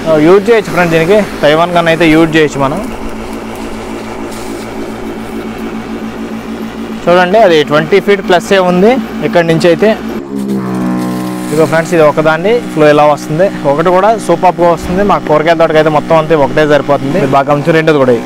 Use చేయొచ్చు friends దీనికి Taiwan gun అయితే యూజ్ చేయొచ్చు మనం చూడండి అది ట్వంటీ ఫీట్ ప్లస్ ఏ ఉంది ఇక్కడి నుంచి అయితే ఇదిగో ఫ్రెండ్స్ ఇది ఒకదాన్ని ఫ్లో ఎలా వస్తుంది ఒకటి కూడా సూపర్గా వస్తుంది మా కూరగాయల తోటకి అయితే మొత్తం అంతే ఒకటే సరిపోతుంది ఇది బాగా గమనించి రెండోది కూడా ఇది.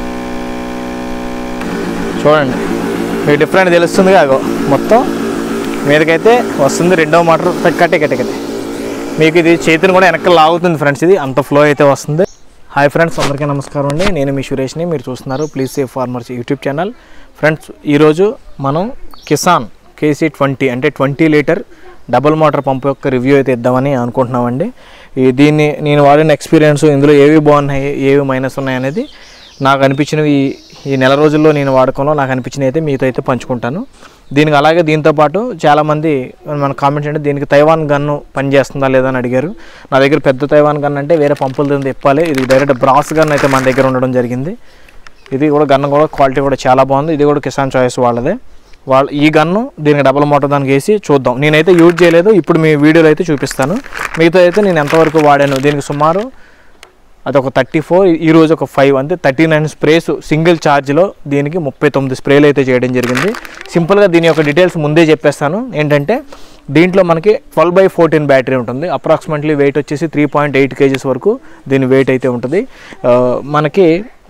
చూడండి మీకు డిఫరెంట్ తెలుస్తుంది కాగో మొత్తం మీదకైతే వస్తుంది రెండో మోటార్ కట్టే కట్టే కట్టే మీకు ఇది చేతిని కూడా వెనక్కి లాగుతుంది ఫ్రెండ్స్ ఇది అంత ఫ్లో అయితే వస్తుంది హాయ్ ఫ్రెండ్స్ అందరికీ నమస్కారం అండి నేను మీ సురేష్ని మీరు చూస్తున్నారు please safe farmers YouTube channel friends ఈరోజు మనం కిసాన్ కేసీ ట్వంటీ అంటే twenty litre double motor pump యొక్క రివ్యూ అయితే ఇద్దామని అనుకుంటున్నామండి ఈ దీన్ని నేను వాడిన ఎక్స్పీరియన్స్ ఇందులో ఏవి బాగున్నాయి ఏవి మైనస్ ఉన్నాయి అనేది నాకు అనిపించినవి ఈ- ఈ నెల రోజుల్లో నేను వాడకంలో నాకు అనిపించినవి అయితే మీతో అయితే పంచుకుంటాను దీనికి అలాగే దీంతో పాటు చాలామంది మన కామెంట్స్ అంటే దీనికి తైవాన్ గన్ను పనిచేస్తుందా లేదా అని అడిగారు నా దగ్గర పెద్ద తైవాన్ గన్ అంటే వేరే పంపుల దగ్గర తిప్పాలి ఇది డైరెక్ట్ బ్రాస్ గన్ అయితే మన దగ్గర ఉండడం జరిగింది ఇది కూడా గన్ కూడా క్వాలిటీ కూడా చాలా బాగుంది ఇది కూడా కిసాన్ చాయిస్ వాళ్ళదే వాళ్ళ ఈ గన్ను దీనికి డబల్ మోటార్ దానికి వేసి చూద్దాం నేనైతే యూజ్ చేయలేదు ఇప్పుడు మీ వీడియోలో అయితే చూపిస్తాను మిగతా అయితే నేను ఎంతవరకు వాడాను దీనికి సుమారు అది ఒక థర్టీ ఫోర్ ఈ రోజు ఒక ఫైవ్ అంటే థర్టీ నైన్ స్ప్రేస్ సింగిల్ ఛార్జ్లో దీనికి ముప్పై తొమ్మిది స్ప్రేలు అయితే చేయడం జరిగింది సింపుల్గా దీని యొక్క డీటెయిల్స్ ముందే చెప్పేస్తాను ఏంటంటే దీంట్లో మనకి ట్వెల్వ్ బై ఫోర్టీన్ బ్యాటరీ ఉంటుంది అప్రాక్సిమేట్లీ వెయిట్ వచ్చేసి త్రీ పాయింట్ ఎయిట్ కేజీస్ వరకు దీని వెయిట్ అయితే ఉంటుంది ఆ, మనకి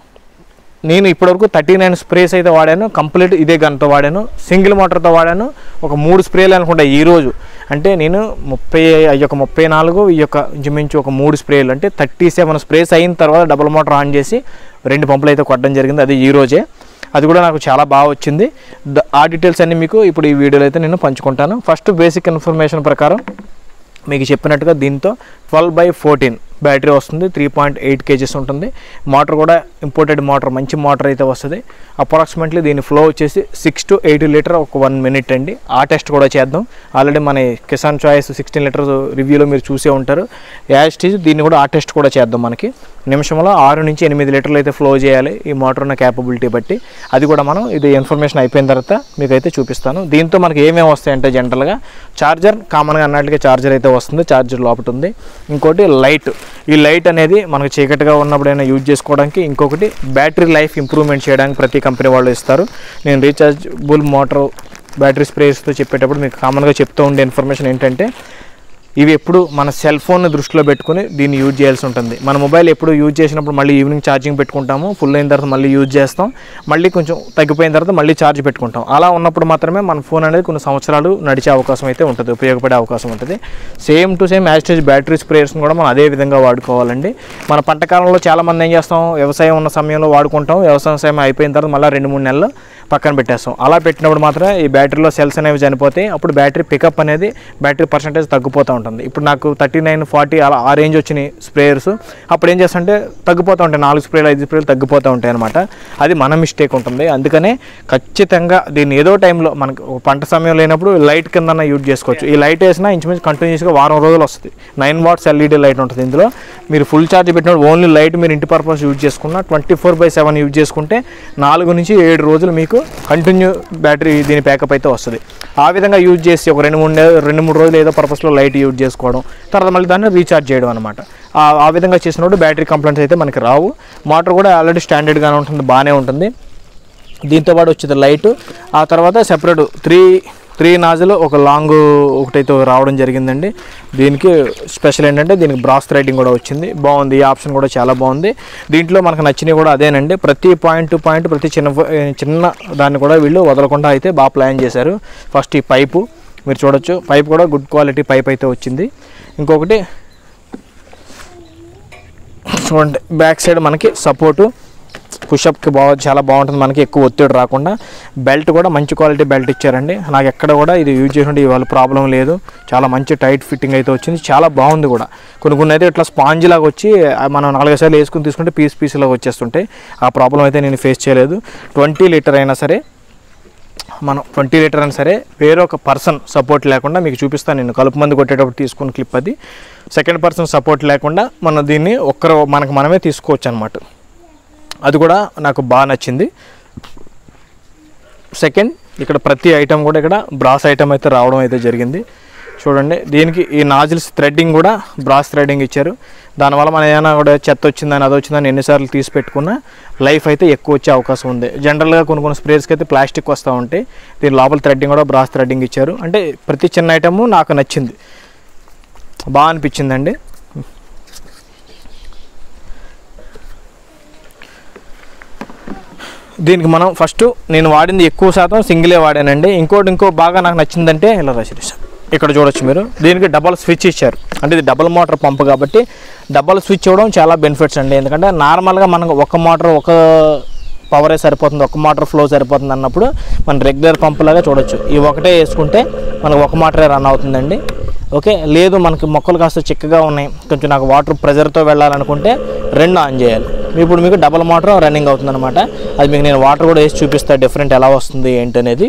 నేను ఇప్పటివరకు థర్టీ నైన్ స్ప్రేస్ అయితే వాడాను కంప్లీట్ ఇదే గన్తో వాడాను సింగిల్ మోటార్తో వాడాను ఒక మూడు స్ప్రేలు అనుకుంటా ఈ రోజు అంటే నేను ముప్పై ఈ యొక్క ముప్పై నాలుగు ఈ యొక్క ఇంచుమించు ఒక మూడు స్ప్రేలు అంటే థర్టీ సెవెన్ స్ప్రేస్ అయిన తర్వాత డబుల్ మోటార్ ఆన్ చేసి రెండు పంపులు అయితే కొట్టడం జరిగింది అది ఈ రోజే అది కూడా నాకు చాలా బాగా వచ్చింది ద- ఆ డీటెయిల్స్ అన్ని మీకు ఇప్పుడు ఈ వీడియోలో అయితే నేను పంచుకుంటాను ఫస్ట్ బేసిక్ ఇన్ఫర్మేషన్ ప్రకారం మీకు చెప్పినట్టుగా దీంతో ట్వెల్వ్ బై ఫోర్టీన్ బ్యాటరీ వస్తుంది త్రీ పాయింట్ ఎయిట్ కేజీస్ ఉంటుంది మోటార్ కూడా ఇంపోర్టెడ్ మోటార్ మంచి మోటార్ అయితే వస్తుంది అప్రాక్సిమేట్లీ దీని ఫ్లో వచ్చేసి సిక్స్ టు ఎయిట్ లీటర్ ఒక వన్ మినిట్ అండి ఆ టెస్ట్ కూడా చేద్దాం ఆల్రెడీ మన కిసాన్ చాయిస్ సిక్స్టీన్ లీటర్స్ రివ్యూలో మీరు చూసే ఉంటారు యాజ్ స్టేజ్ దీన్ని కూడా ఆ టెస్ట్ కూడా చేద్దాం మనకి నిమిషంలో ఆరు నుంచి ఎనిమిది లీటర్లు అయితే ఫ్లో చేయాలి ఈ మోటార్ ఉన్న క్యాపబిలిటీ బట్టి అది కూడా మనం ఇది ఇన్ఫర్మేషన్ అయిపోయిన తర్వాత మీకు అయితే చూపిస్తాను దీంతో మనకి ఏమేమి వస్తాయంటే జనరల్గా చార్జర్ కామన్గా అన్నట్లుగా చార్జర్ అయితే వస్తుంది చార్జర్ లోపల ఉంది ఇంకోటి లైట్ ఈ లైట్ అనేది మనకు చీకటిగా ఉన్నప్పుడైనా యూజ్ చేసుకోవడానికి ఇంకొకటి బ్యాటరీ లైఫ్ ఇంప్రూవ్మెంట్ చేయడానికి ప్రతి కంపెనీ వాళ్ళు ఇస్తారు నేను రీఛార్జబుల్ మోటార్ బ్యాటరీ స్ప్రేస్తో చెప్పేటప్పుడు మీకు కామన్గా చెప్తూ ఉండే ఇన్ఫర్మేషన్ ఏంటంటే ఇవి ఎప్పుడు మన సెల్ ఫోన్ దృష్టిలో పెట్టుకుని దీన్ని యూజ్ చేయాల్సి ఉంటుంది మన మొబైల్ ఎప్పుడు యూజ్ చేసినప్పుడు మళ్ళీ ఈవినింగ్ ఛార్జింగ్ పెట్టుకుంటాము ఫుల్ అయిన తర్వాత మళ్ళీ యూజ్ చేస్తాం మళ్ళీ కొంచెం తగ్గిపోయిన తర్వాత మళ్ళీ ఛార్జ్ పెట్టుకుంటాం అలా ఉన్నప్పుడు మాత్రమే మన ఫోన్ అనేది కొన్ని సంవత్సరాలు నడిచే అవకాశం అయితే ఉంటుంది ఉపయోగపడే అవకాశం ఉంటుంది సేమ్ టు సేమ్ యాస్టేజ్ బ్యాటరీ స్ప్రేయర్స్ని కూడా మనం అదే విధంగా వాడుకోవాలండి మన పంట కాలంలో చాలామంది ఏం చేస్తాం వ్యవసాయం ఉన్న సమయంలో వాడుకుంటాం వ్యవసాయం సమయం అయిపోయిన తర్వాత మళ్ళీ రెండు మూడు నెలలు పక్కన పెట్టేస్తాం అలా పెట్టినప్పుడు మాత్రమే ఈ బ్యాటరీలో సెల్స్ అనేవి చనిపోతాయి అప్పుడు బ్యాటరీ పికప్ అనేది బ్యాటరీ పర్సంటేజ్ తగ్గిపోతూ ఉంటుంది ఇప్పుడు నాకు థర్టీ నైన్ ఫార్టీ అలా ఆ రేంజ్ వచ్చినాయి స్ప్రేయర్స్ అప్పుడు ఏం చేస్తుంటే తగ్గిపోతూ ఉంటాయి నాలుగు స్ప్రేలు ఐదు స్ప్రేలు తగ్గిపోతూ ఉంటాయి అనమాట అది మన మిస్టేక్ ఉంటుంది అందుకనే ఖచ్చితంగా దీన్ని ఏదో టైంలో మనకు ఒక పంట సమయం లేనప్పుడు లైట్ కింద యూజ్ చేసుకోవచ్చు ఈ లైట్ వేసినా ఇంచుమించు కంటిన్యూస్గా వారం రోజులు వస్తుంది నైన్ వాట్స్ ఎల్ఈడి లైట్ ఉంటుంది ఇందులో మీరు ఫుల్ ఛార్జ్ పెట్టినప్పుడు ఓన్లీ లైట్ మీరు ఇంటి పర్పస్ యూజ్ చేసుకున్న twenty four by seven use చేసుకుంటే నాలుగు నుంచి ఏడు రోజులు మీకు కంటిన్యూ బ్యాటరీ దీని ప్యాకప్ అయితే వస్తుంది ఆ విధంగా యూజ్ చేసి ఒక రెండు మూడు నె- రెండు మూడు రోజులు ఏదో పర్పస్లో లైట్ యూజ్ చేసుకోవడం తర్వాత మళ్ళీ దాన్ని రీఛార్జ్ చేయడం అనమాట ఆ- ఆ విధంగా చేసినప్పుడు బ్యాటరీ కంప్లైంట్స్ అయితే మనకి రావు మోటార్ కూడా ఆల్రెడీ స్టాండర్డ్గానే ఉంటుంది బాగానే ఉంటుంది దీంతో పాటు వచ్చేది లైట్ ఆ తర్వాత సెపరేట్ త్రీ త్రీ నాజులు ఒక లాంగ్ ఒకటైతే రావడం జరిగిందండి దీనికి స్పెషల్ ఏంటంటే దీనికి బ్రాస్ థ్రెడింగ్ కూడా వచ్చింది బాగుంది ఈ ఆప్షన్ కూడా చాలా బాగుంది దీంట్లో మనకు నచ్చినవి కూడా అదేనండి ప్రతి పాయింట్ టు పాయింట్ ప్రతి చిన్న చిన్న దాన్ని కూడా వీళ్ళు వదలకుండా అయితే బాగా ప్లాన్ చేశారు ఫస్ట్ ఈ పైపు మీరు చూడొచ్చు పైప్ కూడా గుడ్ క్వాలిటీ పైప్ అయితే వచ్చింది ఇంకొకటి చూడండి బ్యాక్ సైడ్ మనకి సపోర్టు పుషప్కి బాగా చాలా బాగుంటుంది మనకి ఎక్కువ ఒత్తిడి రాకుండా బెల్ట్ కూడా మంచి క్వాలిటీ బెల్ట్ ఇచ్చారండి నాకు ఎక్కడ కూడా ఇది యూజ్ చేసినట్టు ఇవాళ ప్రాబ్లం లేదు చాలా మంచి టైట్ ఫిట్టింగ్ అయితే వచ్చింది చాలా బాగుంది కూడా కొన్ని కొన్ని అయితే ఇట్లా స్పాంజ్ లాగా వచ్చి ఆ మనం నాలుగైదు సార్లు వేసుకుని తీసుకుంటే పీస్ పీస్ లాగా వచ్చేస్తుంటాయి ఆ ప్రాబ్లం అయితే నేను ఫేస్ చేయలేదు ట్వంటీ లీటర్ అయినా సరే మనం ట్వంటీ లీటర్ అయినా సరే వేరే ఒక పర్సన్ సపోర్ట్ లేకుండా మీకు చూపిస్తాను నేను కలుపు మంది కొట్టేటప్పుడు తీసుకున్న క్లిప్ అది సెకండ్ పర్సన్ సపోర్ట్ లేకుండా మనం దీన్ని ఒక్కరు మనకు మనమే తీసుకోవచ్చు అనమాట అది కూడా నాకు బాగా నచ్చింది సెకండ్ ఇక్కడ ప్రతి ఐటెం కూడా ఇక్కడ బ్రాస్ ఐటెం అయితే రావడం అయితే జరిగింది చూడండి దీనికి ఈ నాజిల్స్ థ్రెడ్డింగ్ కూడా బ్రాస్ థ్రెడ్డింగ్ ఇచ్చారు దానివల్ల మన ఏమైనా కూడా చెత్త వచ్చిందని అది వచ్చిందని ఎన్నిసార్లు తీసి పెట్టుకున్నా లైఫ్ అయితే ఎక్కువ వచ్చే అవకాశం ఉంది జనరల్గా కొన్ని కొన్ని స్ప్రేస్కి అయితే ప్లాస్టిక్ వస్తూ ఉంటాయి దీని లోపల థ్రెడ్డింగ్ కూడా బ్రాస్ థ్రెడ్డింగ్ ఇచ్చారు అంటే ప్రతి చిన్న ఐటము నాకు నచ్చింది బాగా అనిపించిందండి దీనికి మనం ఫస్ట్ నేను వాడింది ఎక్కువ శాతం సింగిలే వాడానండి ఇంకోటి ఇంకో బాగా నాకు నచ్చిందంటే ఇలా రాసి ఇక్కడ చూడొచ్చు మీరు దీనికి డబల్ స్విచ్ ఇచ్చారు అంటే ఇది డబల్ మోటార్ పంప్ కాబట్టి డబల్ స్విచ్ ఇవ్వడం చాలా బెనిఫిట్స్ అండి ఎందుకంటే నార్మల్గా మనకు ఒక మోటార్ ఒక పవరే సరిపోతుంది ఒక మోటార్ ఫ్లో సరిపోతుంది అన్నప్పుడు మన రెగ్యులర్ పంప్ లాగా చూడొచ్చు ఈ ఒకటే వేసుకుంటే మనకు ఒక మోటరే రన్ అవుతుందండి ఓకే లేదు మనకి మొక్కలు కాస్త చిక్కగా ఉన్నాయి కొంచెం నాకు వాటర్ ప్రెజర్తో వెళ్ళాలనుకుంటే రెండు ఆన్ చేయాలి ఇప్పుడు మీకు డబల్ మోటార్ రన్నింగ్ అవుతుంది అనమాట అది మీకు నేను వాటర్ కూడా వేసి చూపిస్తాను డిఫరెంట్ ఎలా వస్తుంది ఏంటి అనేది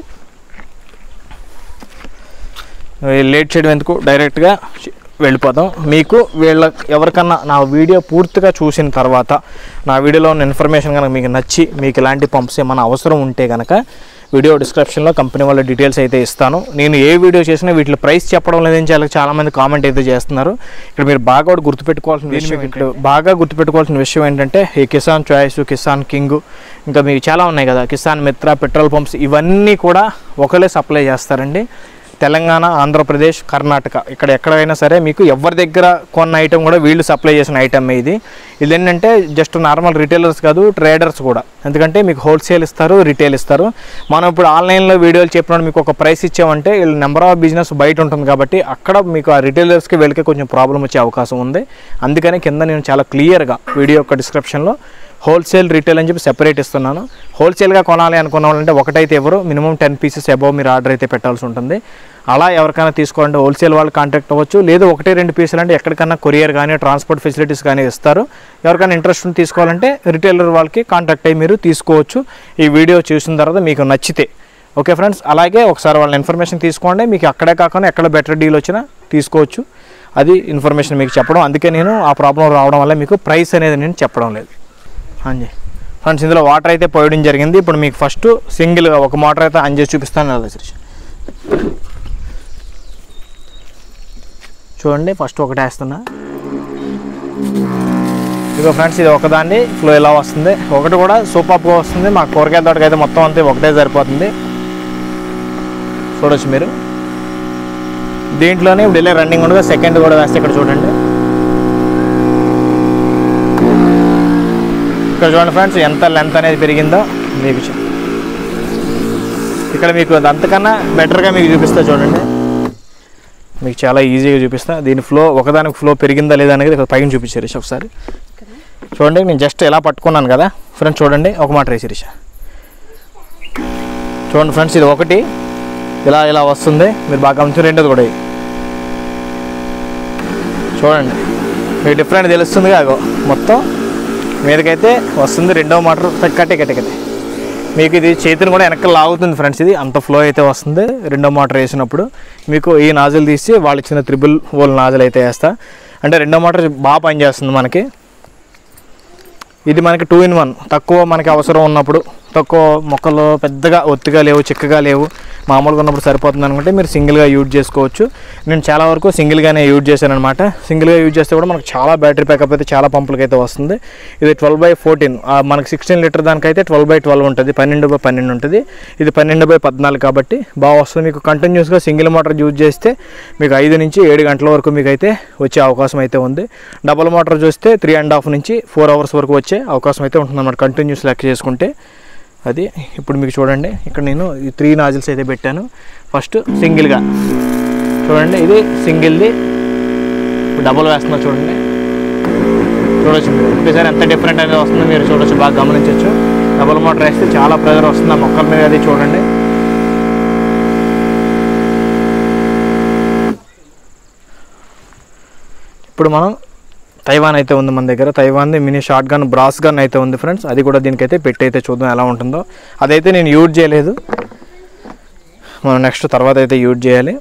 లేట్ చేయడం ఎందుకు డైరెక్ట్గా వెళ్ళిపోదాం మీకు వీళ్ళ ఎవరికన్నా నా వీడియో పూర్తిగా చూసిన తర్వాత నా వీడియోలో ఉన్న ఇన్ఫర్మేషన్ కనుక మీకు నచ్చి మీకు ఇలాంటి పంప్స్ ఏమైనా అవసరం ఉంటే కనుక వీడియో డిస్క్రిప్షన్లో కంపెనీ వాళ్ళ డీటెయిల్స్ అయితే ఇస్తాను నేను ఏ వీడియో చేసినా వీటి ప్రైస్ చెప్పడం లేదని చాలా చాలామంది కామెంట్ అయితే చేస్తున్నారు ఇక్కడ మీరు బాగా కూడా గుర్తుపెట్టుకోవాల్సిన విషయం ఇక్కడ బాగా గుర్తుపెట్టుకోవాల్సిన విషయం ఏంటంటే ఈ కిసాన్ చాయిస్ కిసాన్ కింగ్ ఇంకా మీకు చాలా ఉన్నాయి కదా కిసాన్ మిత్ర పెట్రోల్ పంప్స్ ఇవన్నీ కూడా ఒకరే సప్లై చేస్తారండి తెలంగాణ ఆంధ్రప్రదేశ్ కర్ణాటక ఇక్కడ ఎక్కడైనా సరే మీకు ఎవరి దగ్గర కొన్న ఐటమ్ కూడా వీళ్ళు సప్లై చేసిన ఐటమ్ ఇది ఇది ఏంటంటే జస్ట్ నార్మల్ రిటైలర్స్ కాదు ట్రేడర్స్ కూడా ఎందుకంటే మీకు హోల్సేల్ ఇస్తారు రిటైల్ ఇస్తారు మనం ఇప్పుడు ఆన్లైన్లో వీడియోలు చెప్పినప్పుడు మీకు ఒక ప్రైస్ ఇచ్చామంటే వీళ్ళు నెంబర్ ఆఫ్ బిజినెస్ బయట ఉంటుంది కాబట్టి అక్కడ మీకు ఆ రిటైలర్స్కి వెళ్ళి కొంచెం ప్రాబ్లం వచ్చే అవకాశం ఉంది అందుకని కింద నేను చాలా క్లియర్గా వీడియో యొక్క డిస్క్రిప్షన్లో హోల్సేల్ రిటైల్ అని చెప్పి సెపరేట్ ఇస్తున్నాను హోల్సేల్గా కొనాలి అనుకున్న వాళ్ళంటే ఒకటైతే ఎవరు మినిమం టెన్ పీసెస్ అబౌవ్ మీరు ఆర్డర్ అయితే పెట్టాల్సి ఉంటుంది అలా ఎవరికైనా తీసుకోవాలంటే హోల్సేల్ వాళ్ళు కాంటాక్ట్ అవ్వచ్చు లేదు ఒకటి రెండు పీసులు అంటే ఎక్కడికన్నా కొరియర్ కానీ ట్రాన్స్పోర్ట్ ఫెసిలిటీస్ కానీ ఇస్తారు ఎవరికైనా ఇంట్రెస్ట్ ఉండి తీసుకోవాలంటే రిటైలర్ వాళ్ళకి కాంటాక్ట్ అయ్యి మీరు తీసుకోవచ్చు ఈ వీడియో చూసిన తర్వాత మీకు నచ్చితే ఓకే ఫ్రెండ్స్ అలాగే ఒకసారి వాళ్ళ ఇన్ఫర్మేషన్ తీసుకోండి మీకు అక్కడే కాకుండా ఎక్కడ బెటర్ డీల్ వచ్చినా తీసుకోవచ్చు అది ఇన్ఫర్మేషన్ మీకు చెప్పడం అందుకే నేను ఆ ప్రాబ్లం రావడం వల్ల మీకు ప్రైస్ అనేది నేను చెప్పడం లేదు అంజీ ఫ్రెండ్స్ ఇందులో వాటర్ అయితే పోయడం జరిగింది ఇప్పుడు మీకు ఫస్ట్ సింగిల్ ఒక మోటార్ అయితే ఆన్ చేసి చూపిస్తాను కదా శిరీష్ చూడండి ఫస్ట్ ఒకటి వేస్తున్నా ఇదిగో ఫ్రెండ్స్ ఇది ఒకదాన్ని ఫ్లో ఎలా వస్తుంది ఒకటి కూడా సూపర్గా వస్తుంది మా కూరగాయల తోటకి అయితే మొత్తం అంతే ఒకటే సరిపోతుంది చూడొచ్చు మీరు దీంట్లోనే ఇప్పుడు ఇలా రన్నింగ్ ఉండగా సెకండ్ కూడా వేస్తే ఇక్కడ చూడండి ఇక్కడ చూడండి ఫ్రెండ్స్ ఎంత లెంత్ అనేది పెరిగిందో మీకు చెప్ ఇక్కడ మీకు అది అంతకన్నా బెటర్గా మీకు చూపిస్తా చూడండి మీకు చాలా ఈజీగా చూపిస్తా దీని ఫ్లో ఒకదానికి ఫ్లో పెరిగిందా లేదా అనేది ఇక్కడ పైన చూపించారు రిష ఒకసారి చూడండి నేను జస్ట్ ఎలా పట్టుకున్నాను కదా ఫ్రెండ్స్ చూడండి ఒక మాట రేసి రిష చూడండి ఫ్రెండ్స్ ఇది ఒకటి ఇలా ఇలా వస్తుంది మీరు బాగా గమనించి రెండోది కూడా ఇది. చూడండి మీకు డిఫరెంట్ తెలుస్తుంది కాగో మొత్తం మీదకైతే వస్తుంది రెండో మోటార్ కట్టే కట్టే కట్టే మీకు ఇది చేతిని కూడా వెనక్కి లాగుతుంది ఫ్రెండ్స్ ఇది అంత ఫ్లో అయితే వస్తుంది రెండో మోటార్ వేసినప్పుడు మీకు ఈ నాజులు తీసి వాళ్ళు ఇచ్చిన త్రిబుల్ ఓల్ నాజులు అయితే వేస్తా అంటే రెండో మోటార్ బాగా పనిచేస్తుంది మనకి ఇది మనకి టూ ఇన్ వన్ తక్కువ మనకి అవసరం ఉన్నప్పుడు తక్కువ మొక్కలు పెద్దగా ఒత్తిగా లేవు చిక్కగా లేవు మామూలుగా ఉన్నప్పుడు సరిపోతుంది అనుకుంటే మీరు సింగిల్గా యూజ్ చేసుకోవచ్చు నేను చాలా వరకు సింగిల్గానే యూజ్ చేశాను అనమాట సింగిల్గా యూజ్ చేస్తే కూడా మనకు చాలా బ్యాటరీ బ్యాకప్ అయితే చాలా పంపులకి అయితే వస్తుంది ఇది ట్వెల్వ్ బై ఫోర్టీన్ మనకి సిక్స్టీన్ లీటర్ దానికైతే ట్వెల్వ్ బై ట్వెల్వ్ ఉంటుంది పన్నెండు బై పన్నెండు ఉంటుంది ఇది పన్నెండు బై పద్నాలుగు కాబట్టి బాగా వస్తుంది మీకు కంటిన్యూస్గా సింగిల్ మోటార్ యూజ్ చేస్తే మీకు ఐదు నుంచి ఏడు గంటల వరకు మీకు అయితే వచ్చే అవకాశం అయితే ఉంది డబుల్ మోటార్ చూస్తే త్రీ అండ్ హాఫ్ నుంచి ఫోర్ అవర్స్ వరకు వచ్చే అవకాశం అయితే ఉంటుంది అన్నమాట కంటిన్యూస్ లెక్క చేసుకుంటే అది ఇప్పుడు మీకు చూడండి ఇక్కడ నేను ఈ త్రీ నాజిల్స్ అయితే పెట్టాను ఫస్ట్ సింగిల్గా చూడండి ఇది సింగిల్ది డబుల్ వేస్తున్నా చూడండి చూడొచ్చు మీరు ఒకేసారి ఎంత డిఫరెంట్ అనేది వస్తుందో మీరు చూడొచ్చు బాగా గమనించవచ్చు డబుల్ మోటార్ వేస్తే చాలా ప్రెజర్ వస్తుంది ఆ మొక్కల మీద అది చూడండి ఇప్పుడు మనం తైవాన్ అయితే ఉంది మన దగ్గర తైవాన్ది mini short gun brass gun అయితే ఉంది ఫ్రెండ్స్ అది కూడా దీనికైతే పెట్టి అయితే చూద్దాం ఎలా ఉంటుందో అదైతే నేను యూజ్ చేయలేదు మనం నెక్స్ట్ తర్వాత అయితే యూజ్ చేయాలి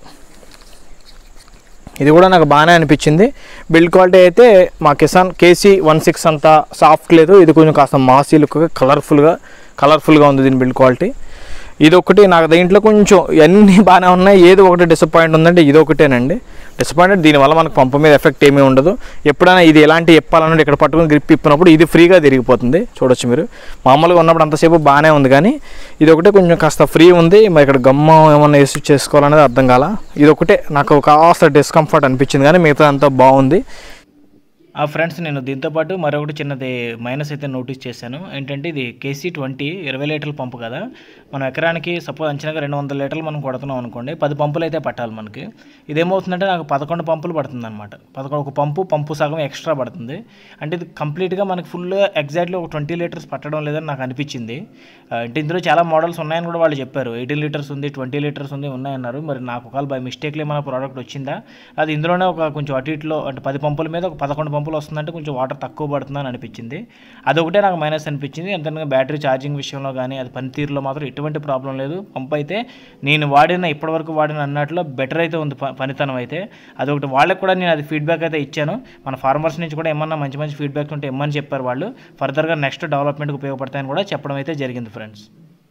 ఇది కూడా నాకు బాగానే అనిపించింది బిల్డ్ క్వాలిటీ అయితే మా కిసాన్ కేసీ వన్ సిక్స్ అంత సాఫ్ట్ లేదు ఇది కొంచెం కాస్త మాసీ లుక్గా కలర్ఫుల్గా కలర్ఫుల్గా ఉంది దీని బిల్డ్ క్వాలిటీ ఇది ఒకటి నాకు దీంట్లో కొంచెం అన్నీ బాగానే ఉన్నాయి ఏది ఒకటి డిసప్పాయింట్ ఉందంటే ఇది ఒకటేనండి డిసప్పాయింటెడ్ దీనివల్ల మనకు పంపు మీద ఎఫెక్ట్ ఏమీ ఉండదు ఎప్పుడైనా ఇది ఎలాంటి ఇప్పాలన్నట్టు ఇక్కడ పట్టుకుని గ్రిప్ ఇప్పినప్పుడు ఇది ఫ్రీగా తిరిగిపోతుంది చూడొచ్చు మీరు మామూలుగా ఉన్నప్పుడు అంతసేపు బాగానే ఉంది కానీ ఇది ఒకటే కొంచెం కాస్త ఫ్రీ ఉంది మరి ఇక్కడ గమ్మ ఏమన్నా వేసి చేసుకోవాలనేది అర్థం కాల ఇది ఒకటే నాకు కాస్త డిస్కంఫర్ట్ అనిపించింది కానీ మిగతా అంతా బాగుంది ఆ ఫ్రెండ్స్ నేను దీంతో పాటు మరొకటి చిన్నది మైనస్ అయితే నోటీస్ చేశాను ఏంటంటే ఇది కేసీ ట్వంటీ ఇరవై లీటర్ల పంపు కదా మనం ఎకరానికి సపోజ్ అంచనాగా రెండు వందల లీటర్లు మనం కొడుతున్నాం అనుకోండి పది పంపులు అయితే పట్టాలి మనకి ఇదేమవుతుందంటే నాకు పదకొండు పంపులు పడుతుంది అనమాట పదకొండు ఒక పంపు పంపు సగం ఎక్స్ట్రా పడుతుంది అంటే ఇది కంప్లీట్గా మనకి ఫుల్ ఎగ్జాక్ట్లీ ఒక ట్వంటీ లీటర్స్ పట్టడం లేదని నాకు అనిపించింది ఆ, అంటే ఇందులో చాలా మోడల్స్ ఉన్నాయని కూడా వాళ్ళు చెప్పారు ఎయిటీన్ లీటర్స్ ఉంది ట్వంటీ లీటర్స్ ఉంది ఉన్నాయన్నారు మరి నాకు ఒకవేళ బై మిస్టేక్లీ మన ప్రోడక్ట్ వచ్చిందా అది ఇందులోనే ఒక కొంచెం అటు ఇటులో అంటే పది పంపుల మీద ఒక పదకొండు పంపులు వస్తుందంటే కొంచెం వాటర్ తక్కువ పడుతుందని అనిపించింది అదొకటే నాకు మైనస్ అనిపించింది ఎంతగా బ్యాటరీ ఛార్జింగ్ విషయంలో కానీ అది పనితీరులో మాత్రం ఎటువంటి ప్రాబ్లం లేదు పంప్ అయితే నేను వాడిన ఇప్పటివరకు వాడిన అన్నట్లో బెటర్ అయితే ఉంది ప- పనితనం అయితే అదొకటి వాళ్ళకి కూడా నేను అది ఫీడ్బ్యాక్ అయితే ఇచ్చాను మన ఫార్మర్స్ నుంచి కూడా ఏమన్నా మంచి మంచి ఫీడ్బ్యాక్ ఉంటే ఇమ్మని చెప్పారు వాళ్ళు ఫర్దర్గా నెక్స్ట్ డెవలప్మెంట్కి ఉపయోగపడతాయని కూడా చెప్పడం అయితే జరిగింది ఫ్రెండ్స్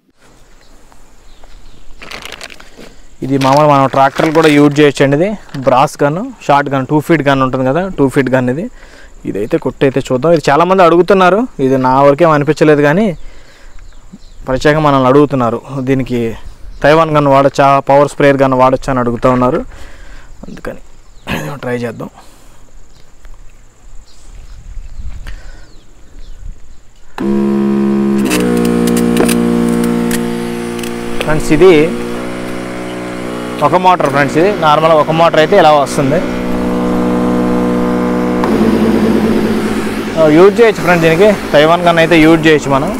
ఇది మామూలు మనం ట్రాక్టర్లు కూడా యూజ్ చేయొచ్చు అండి ఇది brass gun short gun two feet gun ఉంటుంది కదా టూ ఫీట్ గన్ ఇది ఇదైతే కొట్టి అయితే చూద్దాం ఇది చాలామంది అడుగుతున్నారు ఇది నా వరకేం అనిపించలేదు కానీ ప్రత్యేకంగా మనల్ని అడుగుతున్నారు దీనికి తైవాన్ గన్ వాడచ్చా పవర్ స్ప్రేయర్ గన్ వాడచ్చా అని అడుగుతూ ఉన్నారు అందుకని ట్రై చేద్దాం ఫ్రెండ్స్ ఇది ఒక మోటార్ ఫ్రెండ్స్ ఇది నార్మల్ ఒక మోటార్ అయితే ఇలా వస్తుంది యూజ్ చేయొచ్చు ఫ్రెండ్స్ దీనికి తైవాన్ కన్నా అయితే యూజ్ చేయొచ్చు మనం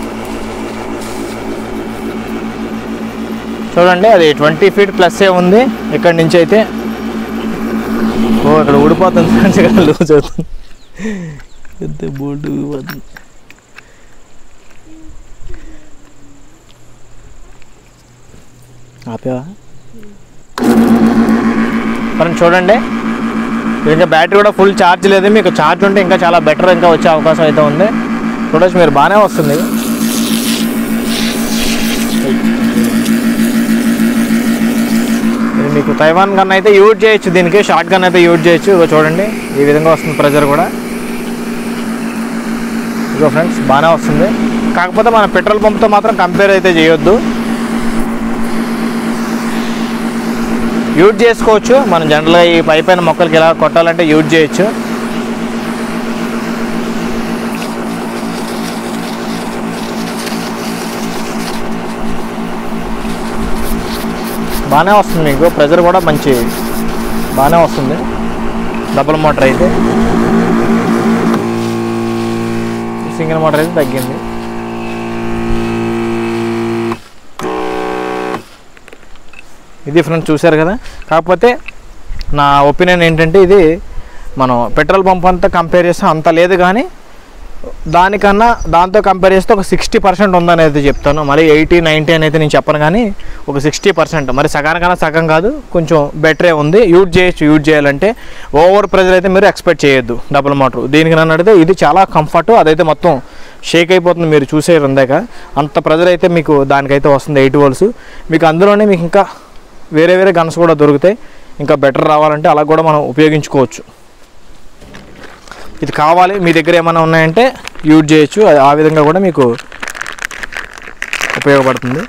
చూడండి అది ట్వంటీ ఫీట్ ప్లస్ ఏ ఉంది ఇక్కడి నుంచి అయితే ఓ ఇక్కడ ఊడిపోతుంది ఫ్రెండ్స్ ఇక్కడ లూజ్ అవుతుంది పెద్ద బోర్డు ఊడిపోతుంది ఆపేవా మనం చూడండి ఇంకా బ్యాటరీ కూడా ఫుల్ ఛార్జ్ లేదు మీకు ఛార్జ్ ఉంటే ఇంకా చాలా బెటర్ ఇంకా వచ్చే అవకాశం అయితే ఉంది చూడొచ్చు మీరు బాగానే వస్తుంది ఇది మీకు తైవాన్ గన్ అయితే యూజ్ చేయొచ్చు దీనికి షార్ట్ గన్ అయితే యూజ్ చేయొచ్చు ఇగో చూడండి ఈ విధంగా వస్తుంది ప్రెజర్ కూడా ఇగో ఫ్రెండ్స్ బాగానే వస్తుంది కాకపోతే మన పెట్రోల్ పంప్తో మాత్రం కంపేర్ అయితే చేయొద్దు యూజ్ చేసుకోవచ్చు మనం జనరల్గా ఈ పై పైన మొక్కలకి ఎలా కొట్టాలంటే యూజ్ చేయొచ్చు బాగానే వస్తుంది మీకు ప్రెజర్ కూడా మంచి బాగానే వస్తుంది డబుల్ మోటార్ అయితే సింగిల్ మోటార్ అయితే తగ్గింది ఇది ఫ్రెండ్స్ చూశారు కదా కాకపోతే నా ఒపీనియన్ ఏంటంటే ఇది మనం పెట్రోల్ పంప్ అంతా కంపేర్ చేస్తే అంత లేదు కానీ దానికన్నా దాంతో కంపేర్ చేస్తే ఒక సిక్స్టీ పర్సెంట్ ఉందని అయితే చెప్తాను మరి ఎయిటీ నైంటీ అని అయితే నేను చెప్పను కానీ ఒక సిక్స్టీ పర్సెంట్ మరి సగానికన్నా సగం కాదు కొంచెం బెటరే ఉంది యూజ్ చేయొచ్చు యూజ్ చేయాలంటే ఓవర్ ప్రెజర్ అయితే మీరు ఎక్స్పెక్ట్ చేయొద్దు డబుల్ మోటర్ దీనికి నన్ను అడిగితే ఇది చాలా కంఫర్ట్ అదైతే మొత్తం షేక్ అయిపోతుంది మీరు చూసే ఉందాక అంత ప్రెజర్ అయితే మీకు దానికైతే వస్తుంది ఎయిట్ వోల్స్ మీకు అందులోనే మీకు ఇంకా వేరే వేరే గన్స్ కూడా దొరుకుతాయి ఇంకా బెటర్ రావాలంటే అలా కూడా మనం ఉపయోగించుకోవచ్చు ఇది కావాలి మీ దగ్గర ఏమైనా ఉన్నాయంటే యూజ్ చేయొచ్చు అది ఆ విధంగా కూడా మీకు ఉపయోగపడుతుంది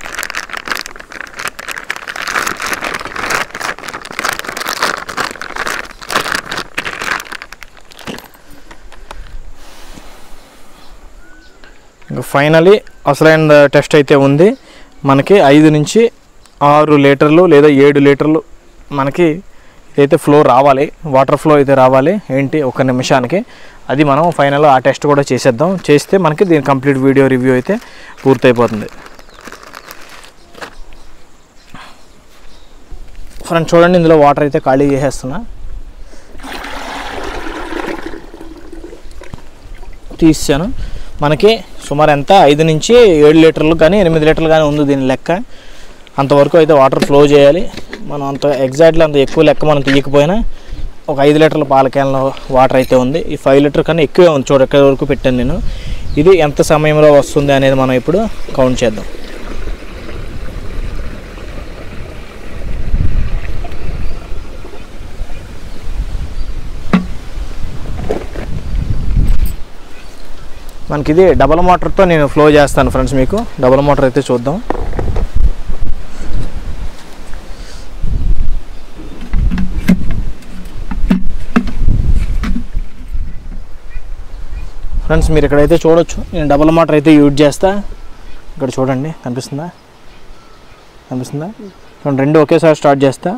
ఇంకా ఫైనలీ అసలైన టెస్ట్ అయితే ఉంది మనకి ఐదు నుంచి ఆరు లీటర్లు లేదా ఏడు లీటర్లు మనకి ఇదైతే ఫ్లో రావాలి వాటర్ ఫ్లో అయితే రావాలి ఏంటి ఒక నిమిషానికి అది మనం ఫైనల్ ఆ టెస్ట్ కూడా చేసేద్దాం చేస్తే మనకి దీని కంప్లీట్ వీడియో రివ్యూ అయితే పూర్తయిపోతుంది ఫ్రెండ్స్ చూడండి ఇందులో వాటర్ అయితే ఖాళీ చేసేస్తున్నా తీసాను మనకి సుమారు ఎంత ఐదు నుంచి ఏడు లీటర్లు కానీ ఎనిమిది లీటర్లు కానీ ఉంది దీని లెక్క అంతవరకు అయితే వాటర్ ఫ్లో చేయాలి మనం అంత ఎగ్జాక్ట్లీ అంత ఎక్కువ లెక్క మనం తీయకపోయినా ఒక ఐదు లీటర్ల పాల క్యాన్లో వాటర్ అయితే ఉంది ఈ ఫైవ్ లీటర్ కన్నా ఎక్కువే ఉంది చూడ ఎక్కడి వరకు పెట్టాను నేను ఇది ఎంత సమయంలో వస్తుంది అనేది మనం ఇప్పుడు కౌంట్ చేద్దాం మనకి ఇది డబల్ మోటార్తో నేను ఫ్లో చేస్తాను ఫ్రెండ్స్ మీకు డబల్ మోటార్ అయితే చూద్దాం ఫ్రెండ్స్ మీరు ఇక్కడైతే చూడొచ్చు నేను డబల్ మోటార్ అయితే యూజ్ చేస్తా ఇక్కడ చూడండి కనిపిస్తుందా కనిపిస్తుందా చూడండి రెండు ఒకేసారి స్టార్ట్ చేస్తా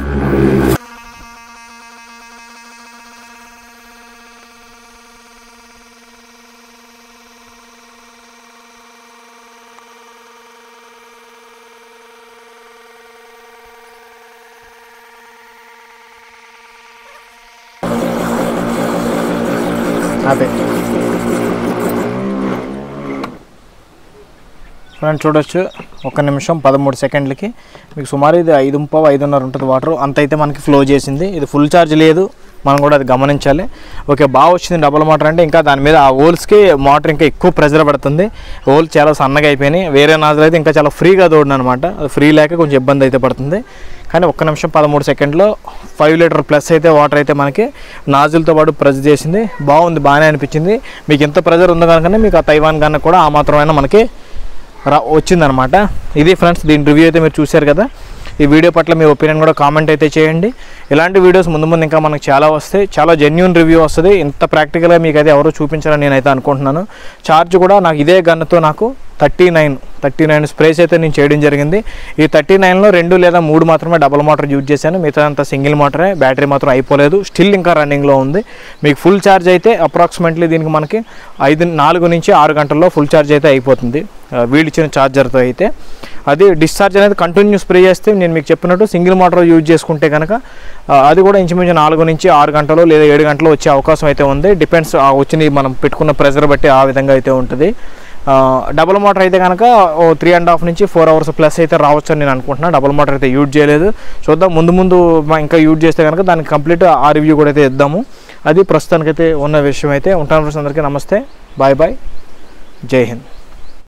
అదే ఫ్రెండ్స్ చూడొచ్చు ఒక నిమిషం పదమూడు సెకండ్లకి మీకు సుమారు ఇది ఐదు ముప్పై ఐదున్నర ఉంటుంది వాటర్ అంత అయితే మనకి ఫ్లో చేసింది ఇది ఫుల్ ఛార్జ్ లేదు మనం కూడా అది గమనించాలి ఓకే బాగా వచ్చింది డబుల్ మోటార్ అంటే ఇంకా దాని మీద ఆ హోల్స్కి మోటార్ ఇంకా ఎక్కువ ప్రెజర్ పడుతుంది హోల్ చాలా సన్నగా అయిపోయినాయి వేరే నాజులు అయితే ఇంకా చాలా ఫ్రీగా దోడిన అనమాట అది ఫ్రీ లేక కొంచెం ఇబ్బంది అయితే పడుతుంది కానీ ఒక్క నిమిషం పదమూడు సెకండ్లో ఫైవ్ లీటర్ ప్లస్ అయితే వాటర్ అయితే మనకి నాజులతో పాటు ప్రెజర్ చేసింది బాగుంది బాగానే అనిపించింది మీకు ఎంత ప్రెజర్ ఉందో కనుకనే మీకు ఆ తైవాన్ కన్నా కూడా ఆ మాత్రమైనా మనకి రా వచ్చిందనమాట ఇది ఫ్రెండ్స్ దీని రివ్యూ అయితే మీరు చూశారు కదా ఈ వీడియో పట్ల మీ ఒపీనియన్ కూడా కామెంట్ అయితే చేయండి ఇలాంటి వీడియోస్ ముందు ముందు ఇంకా మనకు చాలా వస్తాయి చాలా జెన్యున్ రివ్యూ వస్తుంది ఇంత ప్రాక్టికల్గా మీకు అయితే ఎవరు చూపించాలని నేనైతే అనుకుంటున్నాను ఛార్జ్ కూడా నాకు ఇదే గన్తో నాకు thirty nine thirty nine sprays అయితే నేను చేయడం జరిగింది ఈ థర్టీ నైన్లో రెండు లేదా మూడు మాత్రమే డబుల్ మోటార్ యూజ్ చేశాను మిగతా అంతా సింగిల్ మోటరే బ్యాటరీ మాత్రం అయిపోలేదు స్టిల్ ఇంకా రన్నింగ్లో ఉంది మీకు ఫుల్ ఛార్జ్ అయితే అప్రాక్సిమేట్లీ దీనికి మనకి ఐదు నాలుగు నుంచి ఆరు గంటల్లో ఫుల్ ఛార్జ్ అయితే అయిపోతుంది ఆ, వీళ్ళు ఇచ్చిన ఛార్జర్తో అయితే అది డిశ్చార్జ్ అనేది కంటిన్యూ స్ప్రే చేస్తే నేను మీకు చెప్పినట్టు సింగిల్ మోటార్ యూజ్ చేసుకుంటే కనుక ఆ, అది కూడా ఇంచుమించు నాలుగు నుంచి ఆరు గంటలు లేదా ఏడు గంటలు వచ్చే అవకాశం అయితే ఉంది డిపెండ్స్ ఆ వచ్చిన మనం పెట్టుకున్న ప్రెజర్ బట్టి ఆ విధంగా అయితే ఉంటుంది ఆ, డబుల్ మోటార్ అయితే కనుక ఓ త్రీ అండ్ హాఫ్ నుంచి ఫోర్ అవర్స్ ప్లస్ అయితే రావచ్చు అని నేను అనుకుంటున్నాను డబుల్ మోటార్ అయితే యూజ్ చేయలేదు చూద్దాం ముందు ముందు మా ఇంకా యూజ్ చేస్తే కనుక దానికి కంప్లీట్ ఆ రివ్యూ కూడా అయితే ఇద్దాము అది ప్రస్తుతానికైతే ఉన్న విషయం అయితే ఉంటాను ఫ్రెండ్స్ అందరికీ నమస్తే బాయ్ బాయ్ జై హింద్